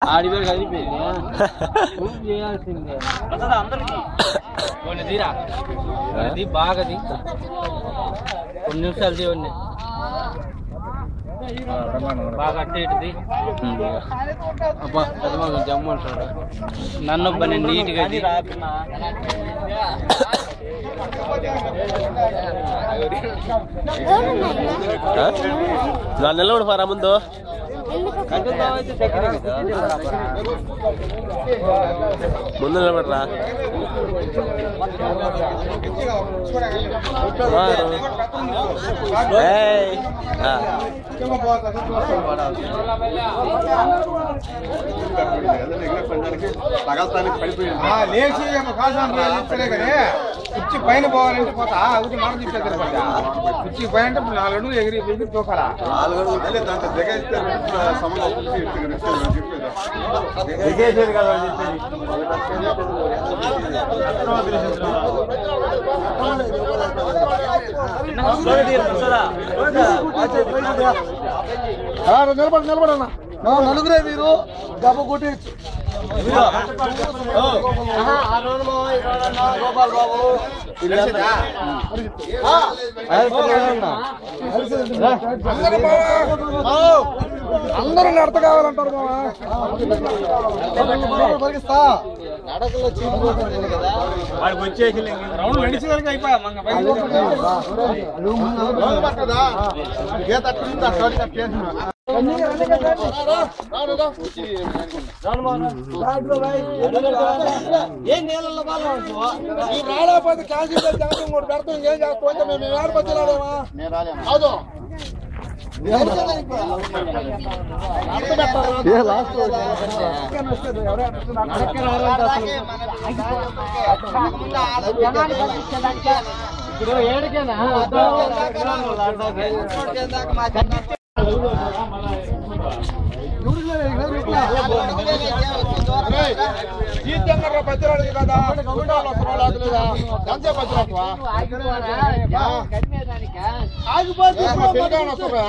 ఆడిపోయి కలిపేది prove చేయాల్సిందే అందరికి కొన్ని తీరా అది బాగా తీ. కొన్ని నిమిషాలు తీయండి బాగా అట్టి ఇటుది అబ్బా అది మాకు జమ్ము అంటాడు నన్ను పని నీట్గా తీ. నాలుగు నెలలు పరా ముందు ముందు నిలబడరా ఏయ్. ఆ. లేచి కాసాను సరే కానీ కుర్చీ పైన పోవాలంటే పోతా ఒకటి మాట చెప్పేది పడ్డా కుర్చీ పైన అంటే ఇప్పుడు నాలుగు అడుగులు ఎగిరి ఎగిరి తోకాలా దిగేసేది కదా అని చెప్పేది నిలబడి నిలబడన్నా నలుగురే మీరు దెబ్బ కొట్టేయచ్చు గోపాల్ బాబు అందరూ నడత కావాలంటారు పరిగిస్తా వాడికి వచ్చేసి రౌండ్ నడిచేదానికి అయిపోయా ఏం నీళ్ళల్లో బాగా ఈ రాలేకపోతే క్యాన్సిల్ చేసి జగన్ ఇంకోటి పెడతాం ఏం చేస్తాం మేము ఏడపచ్చి రాలేమా కాదు ఇప్పుడు ఏడుకేనా జీతంగా పచ్చిరాడు కదా గుండాలు వస్తున్నాడు అది లేదా ఎంతసేపు పచ్చిరాడువా ఆగిపోతే పిల్లగాడు వస్తున్నా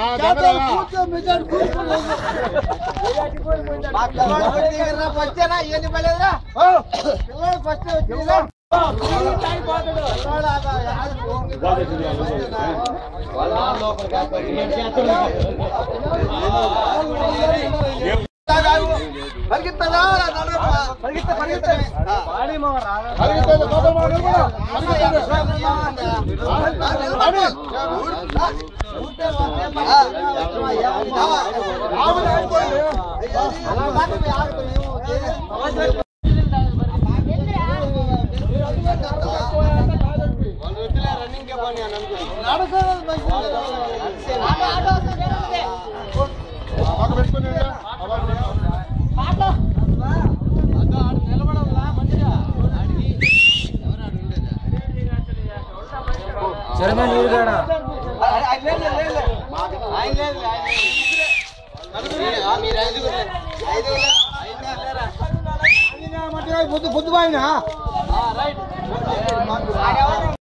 పొద్దు పొద్దు బాయినా